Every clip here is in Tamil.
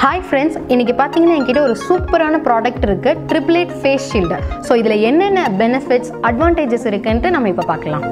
ஹாய் ஃப்ரெண்ட்ஸ் இன்னைக்கு பார்த்தீங்கன்னா என்கிட்ட ஒரு சூப்பரான ப்ராடக்ட் இருக்கு ட்ரிப்ளேட் ஃபேஸ் ஷீல்டு ஸோ இதில் என்னென்ன பெனிஃபிட்ஸ் அட்வான்டேஜஸ் இருக்குன்ட்டு நம்ம இப்போ பார்க்கலாம்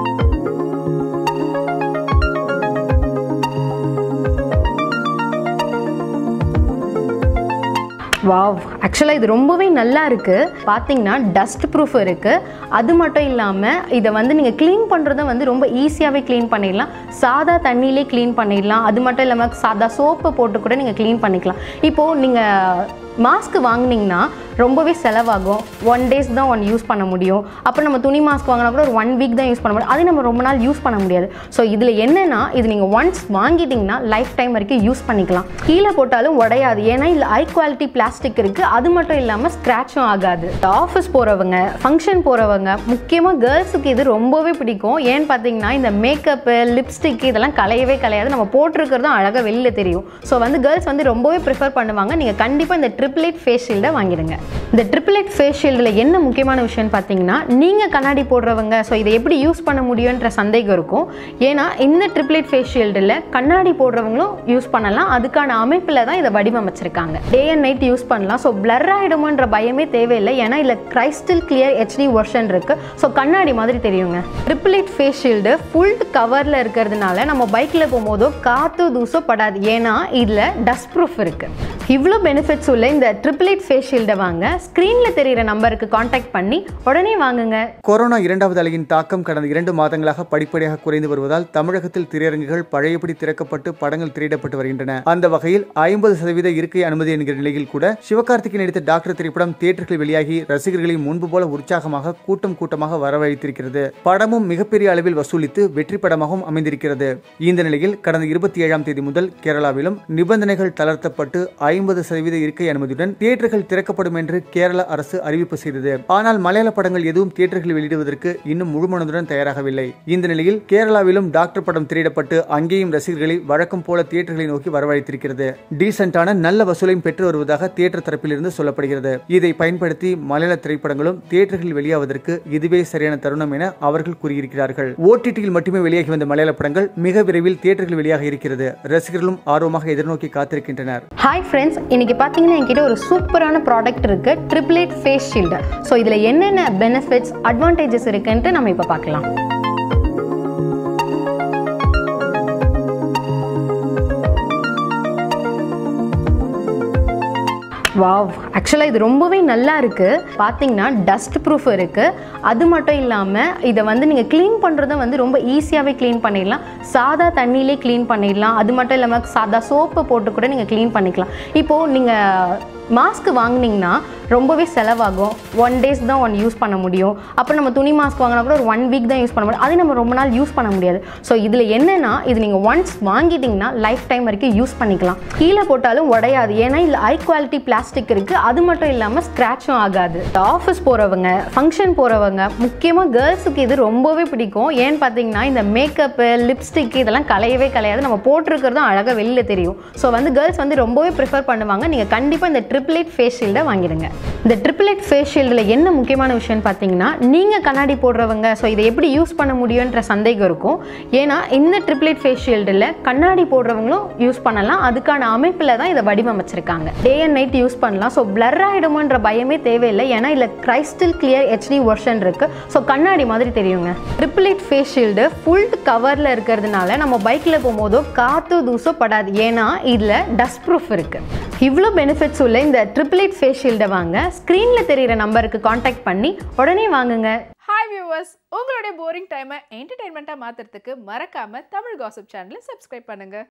வாவ் ஆக்சுவலாக இது ரொம்பவே நல்லா இருக்குது பார்த்தீங்கன்னா டஸ்ட் ப்ரூஃப் இருக்குது அது மட்டும் இல்லாமல் இதை வந்து நீங்கள் க்ளீன் பண்ணுறத வந்து ரொம்ப ஈஸியாகவே க்ளீன் பண்ணிடலாம் சாதா தண்ணியிலே க்ளீன் பண்ணிடலாம் அது மட்டும் இல்லாமல் சாதா சோப்பை போட்டு கூட நீங்கள் க்ளீன் பண்ணிக்கலாம் இப்போது நீங்கள் மாஸ்க் வாங்குனீங்கன்னா ரொம்பவே செலவாகும் ஒன் டேஸ் தான் ஒன் யூஸ் பண்ண முடியும் அப்புறம் நம்ம துணி மாஸ்க் வாங்கினா கூட ஒரு ஒன் வீக் தான் யூஸ் பண்ண முடியும் அது நம்ம ரொம்ப நாள் யூஸ் பண்ண முடியாது ஸோ இதில் என்னென்னா இது நீங்கள் ஒன்ஸ் வாங்கிட்டீங்கன்னா லைஃப் டைம் வரைக்கும் யூஸ் பண்ணிக்கலாம் கீழே போட்டாலும் உடையாது ஏன்னா இதில் ஹை குவாலிட்டி பிளாஸ்டிக் இருக்குது அது மட்டும் இல்லாமல் ஸ்க்ராட்சும் ஆகாது ஆஃபீஸ் போகிறவங்க ஃபங்க்ஷன் போகிறவங்க முக்கியமாக கேர்ள்ஸுக்கு இது ரொம்பவே பிடிக்கும் ஏன்னு பார்த்தீங்கன்னா இந்த மேக்கப்பு லிப்ஸ்டிக் இதெல்லாம் கலையவே கலையாது நம்ம போட்டிருக்கிறதும் அழகாக வெளியில் தெரியும் ஸோ வந்து கேர்ள்ஸ் வந்து ரொம்பவே ப்ரிஃபர் பண்ணுவாங்க நீங்கள் கண்டிப்பாக இந்த ட்ரிப்ளேட் ஃபேஸ் ஷீல்டை வாங்கிடுங்க இந்த ட்ரிப்ளேட் ஃபேஸ் ஷீல்டில் என்ன முக்கியமான விஷயம்னு பார்த்தீங்கன்னா நீங்கள் கண்ணாடி போடுறவங்க ஸோ இதை எப்படி யூஸ் பண்ண முடியுன்ற சந்தேகம் இருக்கும் ஏன்னா இந்த ட்ரிப்ளேட் ஃபேஸ் ஷீல்டில் கண்ணாடி போடுறவங்களும் யூஸ் பண்ணலாம் அதுக்கான அமைப்பில் தான் இதை வடிவமைச்சிருக்காங்க டே அண்ட் நைட் யூஸ் பண்ணலாம் ஸோ பிளர் ஆகிடுமோன்ற பயமே தேவையில்லை ஏன்னா இதில் கிரைஸ்டல் கிளியர் ஹெச்டி வெர்ஷன் இருக்குது ஸோ கண்ணாடி மாதிரி தெரியுங்க ட்ரிப்ளேட் ஃபேஸ் ஷீல்டு ஃபுல் கவரில் இருக்கிறதுனால நம்ம பைக்கில் போகும்போதோ காற்று தூசோ படாது ஏன்னா இதில் டஸ்ட் ப்ரூஃப் இருக்குது இவ்வளோ பெனிஃபிட்ஸ் உள்ள இந்த ட்ரிப்ளேட் ஃபேஸ் ஷீல்டை வாங்க ஸ்க்ரீனில் தெரியிற நம்பருக்கு காண்டாக்ட் பண்ணி உடனே வாங்குங்க கொரோனா இரண்டாவது அலையின் தாக்கம் கடந்த இரண்டு மாதங்களாக படிப்படியாக குறைந்து வருவதால் தமிழகத்தில் திரையரங்குகள் பழையபடி திறக்கப்பட்டு படங்கள் திரையிடப்பட்டு வருகின்றன அந்த வகையில் ஐம்பது சதவீத இருக்கை அனுமதி என்கிற நிலையில் கூட சிவகார்த்திகேயன் நடித்த டாக்டர் திரைப்படம் தியேட்டர்கள் வெளியாகி ரசிகர்களை முன்பு போல உற்சாகமாக கூட்டம் கூட்டமாக வரவழைத்திருக்கிறது படமும் மிகப்பெரிய அளவில் வசூலித்து வெற்றி படமாகவும் அமைந்திருக்கிறது இந்த நிலையில் கடந்த இருபத்தி ஏழாம் தேதி முதல் கேரளாவிலும் நிபந்தனைகள் தளர்த்தப்பட்டு ஐம்பது சதவீத இருக்கை அனுமதியுடன் தியேட்டர்கள் திறக்கப்படும் என்று கேரள அரசு அறிவிப்பு செய்தது ஆனால் மலையாள படங்கள் எதுவும் தியேட்டர்களில் வெளியிடுவதற்கு இன்னும் முழுமனதுடன் தயாராகவில்லை இந்த நிலையில் கேரளாவிலும் டாக்டர் படம் திரையிடப்பட்டு அங்கேயும் ரசிகர்களை வழக்கம் போல தியேட்டர்களை நோக்கி வரவழைத்திருக்கிறது டீசென்டான நல்ல வசூலையும் பெற்று வருவதாக தியேட்டர் தரப்பிலிருந்து சொல்லப்படுகிறது இதை பயன்படுத்தி மலையாள திரைப்படங்களும் தியேட்டர்களில் வெளியாவதற்கு இதுவே சரியான தருணம் என அவர்கள் கூறியிருக்கிறார்கள் ஓடிடியில் மட்டுமே வெளியாகி வந்த மலையாள படங்கள் மிக விரைவில் தியேட்டர்கள் வெளியாக இருக்கிறது ரசிகர்களும் ஆர்வமாக எதிர்நோக்கி காத்திருக்கின்றனர் ஹாய் ஃப்ரெண்ட்ஸ் இன்னைக்கு பார்த்தீங்கன்னா என்கிட்ட ஒரு சூப்பரான ப்ராடக்ட் இருக்கு ட்ரிப்ளேட் ஃபேஸ் ஷீல்டு ஸோ இதில் என்னென்ன பெனிஃபிட்ஸ் அட்வான்டேஜஸ் இருக்குன்ட்டு நம்ம இப்போ பார்க்கலாம் வாவ் ஆக்சுவலாக இது ரொம்பவே நல்லா இருக்குது பார்த்தீங்கன்னா டஸ்ட் ப்ரூஃப் இருக்குது அது மட்டும் இல்லாமல் இதை வந்து நீங்கள் க்ளீன் பண்ணுறதும் வந்து ரொம்ப ஈஸியாகவே க்ளீன் பண்ணிடலாம் சாதா தண்ணியிலே க்ளீன் பண்ணிடலாம் அது மட்டும் இல்லாமல் சாதா சோப்பை போட்டு கூட நீங்கள் க்ளீன் பண்ணிக்கலாம் இப்போது நீங்கள் மாஸ்க் வாங்குனீங்கன்னா ரொம்பவே செலவாகும் ஒன் டேஸ் தான் ஒன் யூஸ் பண்ண முடியும் அப்புறம் நம்ம துணி மாஸ்க் வாங்கினா கூட ஒரு ஒன் வீக் தான் யூஸ் பண்ண முடியும் அது நம்ம ரொம்ப நாள் யூஸ் பண்ண முடியாது ஸோ இதில் என்னென்னா இது நீங்கள் ஒன்ஸ் வாங்கிட்டீங்கன்னா லைஃப் டைம் வரைக்கும் யூஸ் பண்ணிக்கலாம் கீழே போட்டாலும் உடையாது ஏன்னா இதில் ஹை குவாலிட்டி பிளாஸ்டிக் இருக்குது அது மட்டும் இல்லாமல் ஸ்க்ராட்சும் ஆகாது ஆஃபீஸ் போகிறவங்க ஃபங்க்ஷன் போகிறவங்க முக்கியமாக கேர்ள்ஸுக்கு இது ரொம்பவே பிடிக்கும் ஏன்னு பார்த்தீங்கன்னா இந்த மேக்கப்பு லிப்ஸ்டிக் இதெல்லாம் கலையவே கலையாது நம்ம போட்டிருக்கிறதும் அழகாக வெளியில் தெரியும் ஸோ வந்து கேர்ள்ஸ் வந்து ரொம்பவே ப்ரிஃபர் பண்ணுவாங்க நீங்கள் கண்டிப்பாக இந்த ட்ரிப்ளேட் ஃபேஸ் ஷீல்டை வாங்கிடுங்க இந்த ட்ரிப்ளேட் ஃபேஸ் ஷீல்டில் என்ன முக்கியமான விஷயம்னு பார்த்தீங்கன்னா நீங்கள் கண்ணாடி போடுறவங்க ஸோ இதை எப்படி யூஸ் பண்ண முடியுன்ற சந்தேகம் இருக்கும் ஏன்னா இந்த ட்ரிப்ளேட் ஃபேஸ் ஷீல்டில் கண்ணாடி போடுறவங்களும் யூஸ் பண்ணலாம் அதுக்கான அமைப்பில் தான் இதை வடிவமைச்சிருக்காங்க டே அண்ட் நைட் யூஸ் பண்ணலாம் ஸோ பிளர் ஆகிடுமோன்ற பயமே தேவையில்லை ஏன்னா இதில் கிரைஸ்டல் கிளியர் ஹெச்டி வெர்ஷன் இருக்குது ஸோ கண்ணாடி மாதிரி தெரியுங்க ட்ரிப்ளேட் ஃபேஸ் ஷீல்டு ஃபுல் கவரில் இருக்கிறதுனால நம்ம பைக்கில் போகும்போதோ காற்று தூசோ படாது ஏன்னா இதில் டஸ்ட் ப்ரூஃப் இருக்குது இவ்வளோ பெனிஃபிட்ஸ் உள்ள இந்த ட்ரிப்ளேட் ஃபேஸ் ஷீல்டை வாங்க ஸ்க்ரீனில் தெரியிற நம்பருக்கு காண்டாக்ட் பண்ணி உடனே வாங்குங்க ஹாய் வியூவர்ஸ் உங்களுடைய போரிங் டைமை என்டர்டைன்மெண்ட்டாக மாற்றுறதுக்கு மறக்காமல் தமிழ் காசிப் சேனலை சப்ஸ்கிரைப் பண்ணுங்கள்